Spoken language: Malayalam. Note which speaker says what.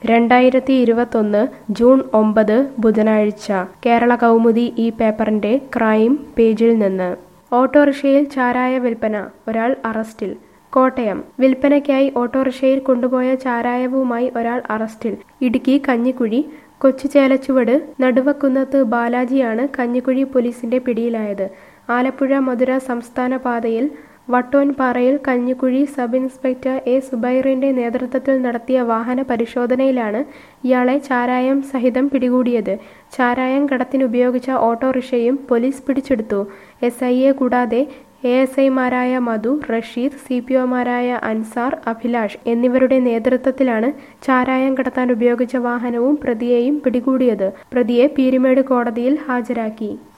Speaker 1: രണ്ടായിരത്തി ഇരുപത്തൊന്ന് ജൂൺ ഒമ്പത് ബുധനാഴ്ച കേരള കൗമുദി ഈ പേപ്പറിന്റെ ക്രൈം പേജിൽ നിന്ന് ഓട്ടോറിക്ഷയിൽ ചാരായ വിൽപ്പന ഒരാൾ അറസ്റ്റിൽ കോട്ടയം വിൽപ്പനയ്ക്കായി ഓട്ടോറിക്ഷയിൽ കൊണ്ടുപോയ ചാരായവുമായി ഒരാൾ അറസ്റ്റിൽ ഇടുക്കി കഞ്ഞിക്കുഴി കൊച്ചുചേലച്ചുവട് നടുവക്കുന്നത്ത് ബാലാജിയാണ് കഞ്ഞിക്കുഴി പോലീസിന്റെ പിടിയിലായത് ആലപ്പുഴ മധുര സംസ്ഥാന പാതയിൽ വട്ടോൻപാറയിൽ കഞ്ഞിക്കുഴി സബ് ഇൻസ്പെക്ടർ എ സുബൈറിന്റെ നേതൃത്വത്തിൽ നടത്തിയ വാഹന പരിശോധനയിലാണ് ഇയാളെ ചാരായം സഹിതം പിടികൂടിയത് ചാരായം കടത്തിനുപയോഗിച്ച ഓട്ടോറിക്ഷയും പോലീസ് പിടിച്ചെടുത്തു എസ് ഐയെ കൂടാതെ എ എസ് ഐമാരായ മധു റഷീദ് സി പി ഒമാരായ അൻസാർ അഭിലാഷ് എന്നിവരുടെ നേതൃത്വത്തിലാണ് ചാരായം കടത്താൻ ഉപയോഗിച്ച വാഹനവും പ്രതിയെയും പിടികൂടിയത് പ്രതിയെ പീരുമേട് കോടതിയിൽ ഹാജരാക്കി